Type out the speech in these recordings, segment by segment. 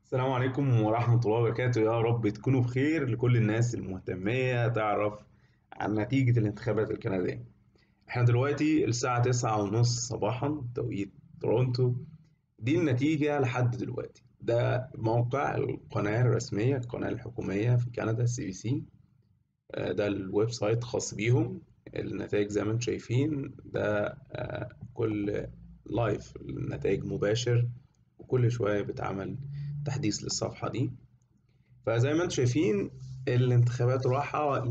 السلام عليكم ورحمة الله وبركاته يا رب تكونوا بخير لكل الناس المهتمية تعرف عن نتيجة الانتخابات الكندية احنا دلوقتي الساعة تسعة ونص صباحا توقيت تورونتو دي النتيجة لحد دلوقتي ده موقع القناة الرسمية القناة الحكومية في كندا سي بي سي ده الويب سايت خاص بيهم النتائج زي ما انتم شايفين ده آه، كل لايف النتائج مباشر وكل شوية بتعمل تحديث للصفحة دي فزي ما انتم شايفين الانتخابات راحة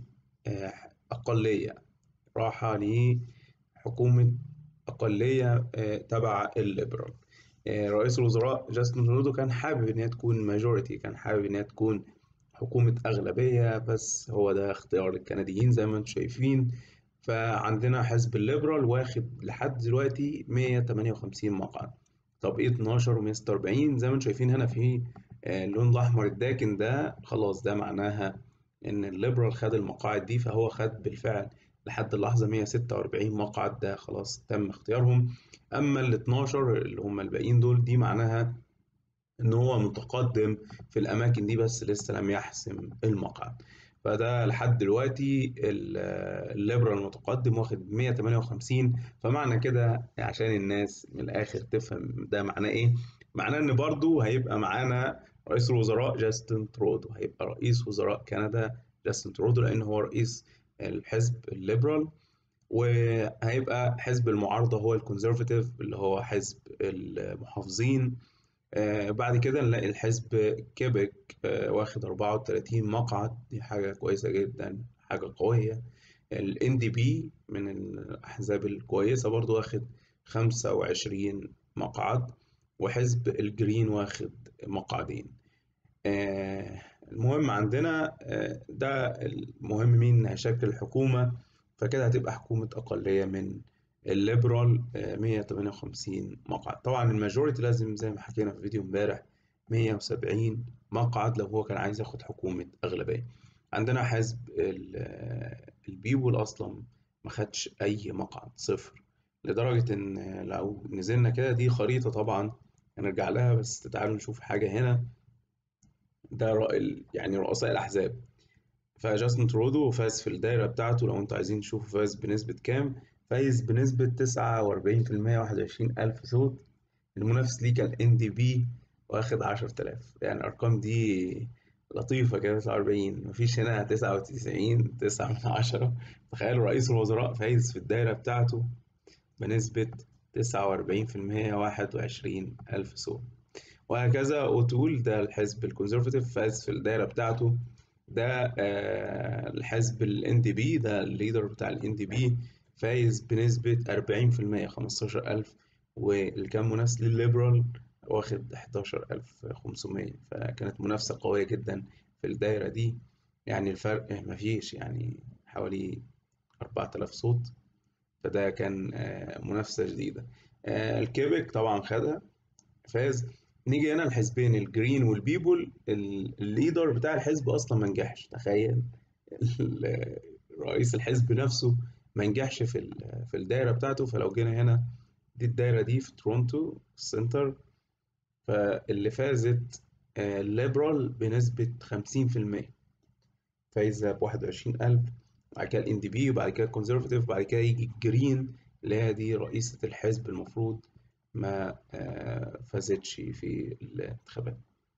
لأقلية راحة لحكومة أقلية آه، تبع الليبرال آه، رئيس الوزراء جاستن ترودو كان حابب إن هي تكون ماجوريتي كان حابب إن هي تكون حكومة أغلبية بس هو ده اختيار الكنديين زي ما انتم شايفين فعندنا حزب الليبرال واخد لحد دلوقتي 158 مقعد طب ايه 12 و146 زي ما انتم شايفين هنا في آه، اللون الاحمر الداكن ده خلاص ده معناها ان الليبرال خد المقاعد دي فهو خد بالفعل لحد اللحظه 146 مقعد ده خلاص تم اختيارهم اما ال 12 اللي هم الباقيين دول دي معناها ان هو متقدم في الاماكن دي بس لسه لم يحسم المقعد فده لحد دلوقتي ال- الليبرال المتقدم واخد 158 فمعنى كده عشان الناس من الاخر تفهم ده معناه ايه معناه ان برضو هيبقى معانا رئيس الوزراء جاستن ترودو هيبقى رئيس وزراء كندا جاستن ترودو لان هو رئيس الحزب الليبرال وهيبقى حزب المعارضة هو الكونزرفاتيف اللي هو حزب المحافظين آه، بعد كده نلاقي الحزب كيبك آه، واخد 34 مقعد دي حاجة كويسة جدا حاجة قوية ال NDP من الأحزاب الكويسة برضو واخد 25 مقعد وحزب الجرين واخد مقعدين آه، المهم عندنا آه، ده المهم مين هيشكل الحكومة فكده هتبقى حكومة أقلية من الليبرال آه، 158 مقعد طبعا الماجوريتي لازم زي ما حكينا في فيديو امبارح 170 مقعد لو هو كان عايز ياخد حكومة أغلبية عندنا حزب ال- آه، البيبول أصلا ما خدش أي مقعد صفر لدرجة إن لو نزلنا كده دي خريطة طبعا هنرجع لها بس تعالوا نشوف حاجة هنا ده رأي يعني رؤساء الأحزاب فجاستن ترودو فاز في الدايرة بتاعته لو انتوا عايزين تشوفوا فاز بنسبة كام فايز بنسبة تسعة وأربعين في المية واحد وعشرين ألف صوت المنافس ليه كان ان دي بي واخد عشرة آلاف يعني الأرقام دي لطيفة كده تسعة وأربعين مفيش هنا تسعة وتسعين تسعة من عشرة تخيلوا رئيس الوزراء فايز في الدايرة بتاعته بنسبة تسعة وأربعين في المية واحد وعشرين ألف صوت وهكذا أوتول ده الحزب الكونزرفاتيف فاز في الدايرة بتاعته ده آه، الحزب ال NDP ده الليدر بتاع ال NDP فايز بنسبة 40% 15000 واللي كان منافس للليبرال واخد 11500 فكانت منافسة قوية جدا في الدايرة دي يعني الفرق مفيش يعني حوالي 4000 صوت فده كان آه، منافسة جديدة آه، الكيبك طبعا خدها فاز نيجي هنا الحزبين الجرين والبيبول ال- الليدر بتاع الحزب اصلا ما نجحش تخيل ال- رئيس الحزب نفسه ما نجحش في ال- في الدايره بتاعته فلو جينا هنا دي الدايره دي في تورونتو السنتر فاللي فازت آه، الليبرال بنسبه 50% فايزه ب 21000 بعد كده الان دي بي وبعد كده الكونزرفتيف وبعد كده يجي الجرين اللي هي دي رئيسة الحزب المفروض ما آه، فازتش في الانتخابات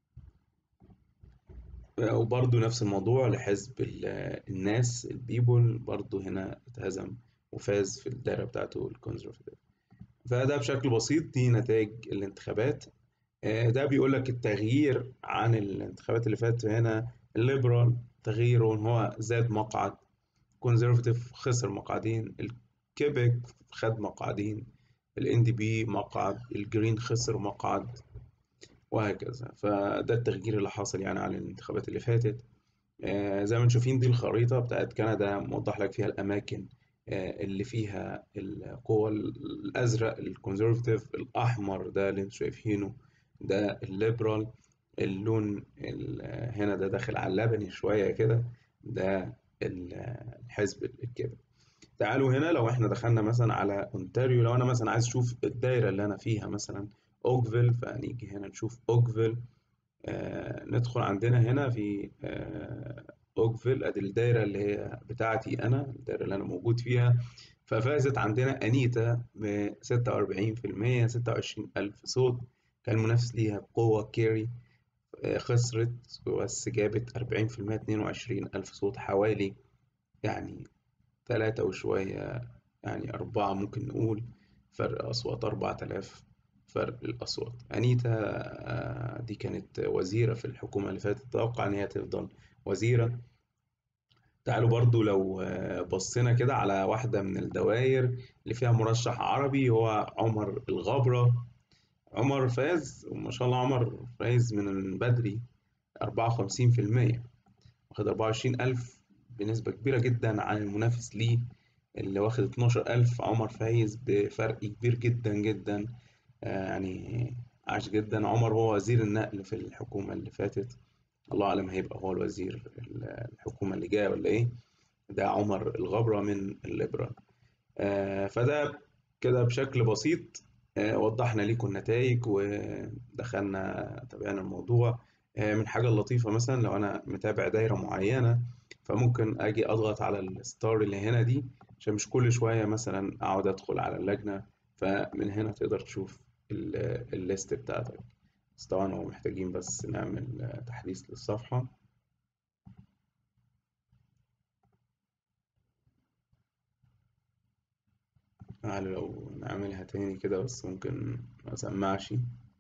آه، وبرضه نفس الموضوع لحزب ال- الناس البيبول برضه هنا اتهزم وفاز في الدائرة بتاعته الكونزرفتيف فده بشكل بسيط دي نتائج الانتخابات آه، ده بيقول لك التغيير عن الانتخابات اللي فاتت هنا الليبرال تغييره ان هو زاد مقعد كونزرفتيف خسر مقعدين الكيبك خد مقعدين الان دي بي مقعد الجرين خسر مقعد وهكذا فده التغيير اللي حاصل يعني على الانتخابات اللي فاتت آه، زي ما انتم شايفين دي الخريطة بتاعت كندا موضح لك فيها الأماكن آه، اللي فيها القوة الأزرق الكونزرفتيف الأحمر ده اللي انتم شايفينه ده الليبرال اللون ال- هنا ده داخل على اللبني شوية كده ده ال- الحزب الكده تعالوا هنا لو احنا دخلنا مثلا على اونتاريو لو انا مثلا عايز اشوف الدايره اللي انا فيها مثلا اوكفيل فنيجي هنا نشوف اوكفيل آه ندخل عندنا هنا في آه اوكفيل ادي الدايره اللي هي بتاعتي انا الدايره اللي انا موجود فيها ففازت عندنا انيتا ب 46% 26000 صوت كان المنافس ليها بقوه كيري آه خسرت بس جابت 40% 22000 صوت حوالي يعني ثلاثة وشوية يعني أربعة ممكن نقول فرق أصوات أربعة آلاف فرق الأصوات أنيتا دي كانت وزيرة في الحكومة اللي فاتت أتوقع إن هي تفضل وزيرة تعالوا برضو لو بصينا كده على واحدة من الدوائر اللي فيها مرشح عربي هو عمر الغبرة عمر فاز وما شاء الله عمر فاز من بدري أربعة وخمسين في المية واخد أربعة وعشرين ألف بنسبة كبيرة جدا عن المنافس ليه اللي واخد 12000 عمر فايز بفرق كبير جدا جدا يعني عاش جدا عمر هو وزير النقل في الحكومة اللي فاتت الله أعلم هيبقى هو الوزير الحكومة اللي جاية ولا إيه ده عمر الغبرة من الليبرال فده كده بشكل بسيط وضحنا لكم النتائج ودخلنا تابعنا الموضوع من حاجة لطيفة مثلا لو أنا متابع دايرة معينة فممكن أجي أضغط على الستار اللي هنا دي عشان مش كل شوية مثلا أقعد أدخل على اللجنة فمن هنا تقدر تشوف الليست بتاعتك بس طبعا هو محتاجين بس نعمل تحديث للصفحة تعالوا لو نعملها تاني كده بس ممكن ما سمعش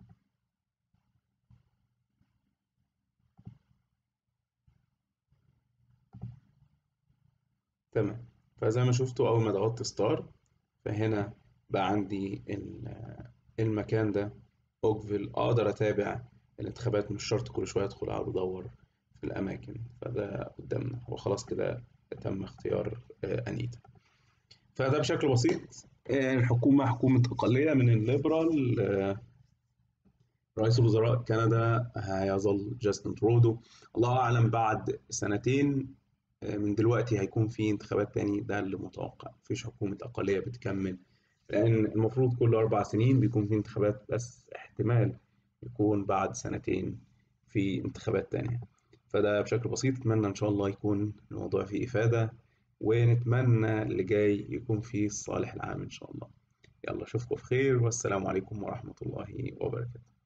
تمام فزي ما شفتوا أول ما ضغطت ستار فهنا بقى عندي المكان ده اوكفيل أقدر أتابع الانتخابات مش شرط كل شوية أدخل أقعد أدور في الأماكن فده قدامنا هو خلاص كده تم اختيار أنيتا فده بشكل بسيط الحكومة حكومة أقلية من الليبرال رئيس وزراء كندا هيظل جاستن ترودو الله أعلم بعد سنتين من دلوقتي هيكون في انتخابات تاني ده اللي متوقع مفيش حكومة أقلية بتكمل لأن المفروض كل أربع سنين بيكون في انتخابات بس احتمال يكون بعد سنتين في انتخابات تانية فده بشكل بسيط أتمنى إن شاء الله يكون الموضوع فيه إفادة ونتمنى اللي جاي يكون فيه الصالح العام إن شاء الله يلا أشوفكم بخير والسلام عليكم ورحمة الله وبركاته